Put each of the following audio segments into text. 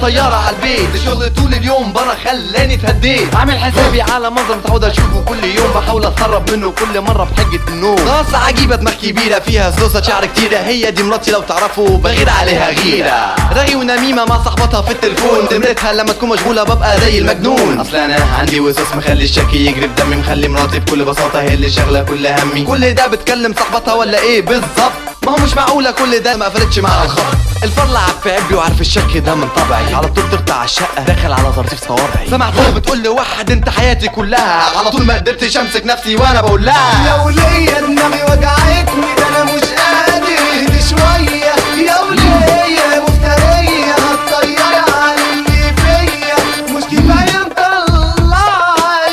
طيارة على البيت الشغل طول اليوم برا خلاني اتهديت عامل حسابي على منظر متعود اشوفه كل يوم بحاول اتهرب منه كل مرة بحجة النوم راسة عجيبة دماغ كبيرة فيها سوسة شعر كتيرة هي دي مراتي لو تعرفوا بغير عليها غيرة رغي ونميمة مع صاحبتها في التليفون دمرتها لما تكون مشغولة ببقى زي المجنون اصل انا عندي وسوس مخلي الشك يجري في دمي مخلي مراتي بكل بساطة هي اللي شاغلة كل همي كل ده بتكلم صاحبتها ولا ايه بالظبط ما هو مش معقولة كل ده ما قفلتش معاها الخط الفرلة عارف في عبي وعارف الشك ده من طبعي على طول ترتع على الشقة داخل على طرطيف صوابعي سمعتها بتقول لي واحد انت حياتي كلها على طول ما قدرتش امسك نفسي وانا بقول لها لو ليا دماغي وجعتني ده انا مش قادر اهدي شويه يا وليا مفتريه هتطيري على اللي فيا مش كفايه مطلع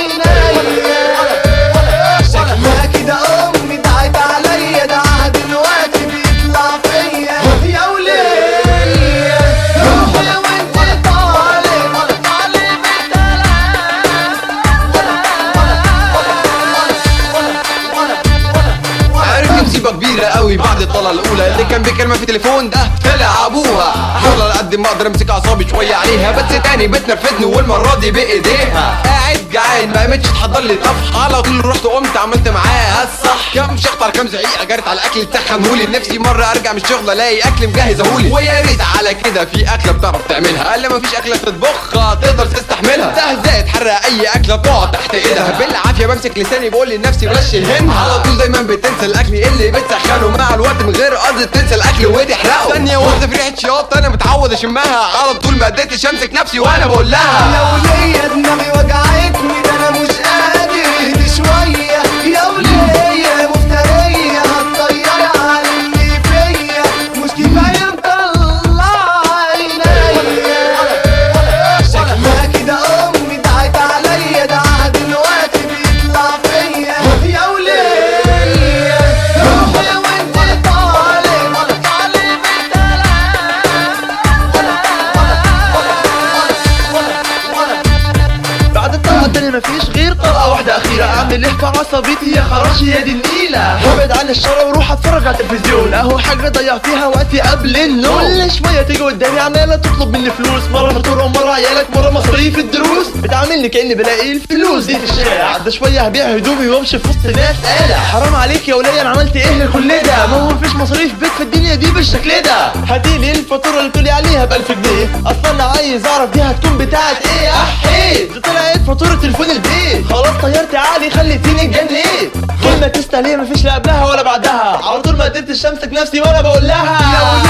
عينيا شكلها كده امي دعت عليا ده عهد الوقت بيطلع فيا يا وليا روحي وانت طالب طالب عارف إن مصيبة كبيرة قوي بعد الطلعة الأولى اللي كان بيكلمها في التليفون ده طلع أبوها أحاول على قد ما أقدر أمسك أعصابي شوية عليها بس تاني بتنرفزني والمرة دي بإيديها قاعد جعان ما قامتش تحضر لي طبخ على طول رحت قمت عملت معاها الصح كام شخط على كام زعيقة جرت على الأكل تسخنهولي نفسي مرة أرجع من الشغل ألاقي أكل مجهزهولي ويا ريت على كده في أكلة بتعرف تعملها قال ما فيش أكلة تطبخها تقدر تستحملها تهزأ تحرق أي أكلة تقع تحت إيدها بالعافية بمسك لساني بقول لنفسي بلاش الهند على طول دايما بتنسى الأكل اللي بتسخنه مع الوقت من غير قصد تنسى الأكل وتحرقه ثانية واحدة في ريحة شياط أنا متعود أشمها على طول ما قدرتش أمسك نفسي وأنا بقول لها لو ليا دماغي وجعتني ده انا مش قادر اهدي شويه يا وليا مفتريه هتطيري على اللي فيا مش كفايه مطلع عينيا شكلها كده امي دعت عليا ده عهد الوقت بيطلع فيا يا وليا روحي وانت طالب طالب بعد الطلعة التانية مفيش غير طلقة واحدة أخيرة أعمل إيه في عصبيتي يا خراش يا دي النيلة وابعد عن الشارع واروح أتفرج على التلفزيون أهو حاجة ضيع فيها وقتي قبل النوم كل شوية تيجي قدامي عمالة تطلب مني فلوس مرة فاتورة ومرة عيالك مرة مصاريف الدروس بتعاملني كأني بلاقي الفلوس دي في الشارع ده شوية هبيع هدومي وامشي في وسط ناس قالع حرام عليك يا ولية أنا عملت إيه لكل ده ما هو مفيش مصاريف بيت في الدنيا دي بالشكل ده هاتيلي الفاتورة اللي تقولي عليها بألف جنيه أصلا أنا عايز أعرف دي هتكون بتاعت إيه أحيد دي طلعت فاتورة تليفون البيت خلاص طيرت عالي خليتيني اتجنيت كلمة تستاهل مفيش لا قبلها ولا بعدها على طول ما قدرتش امسك نفسي وانا بقول لها لو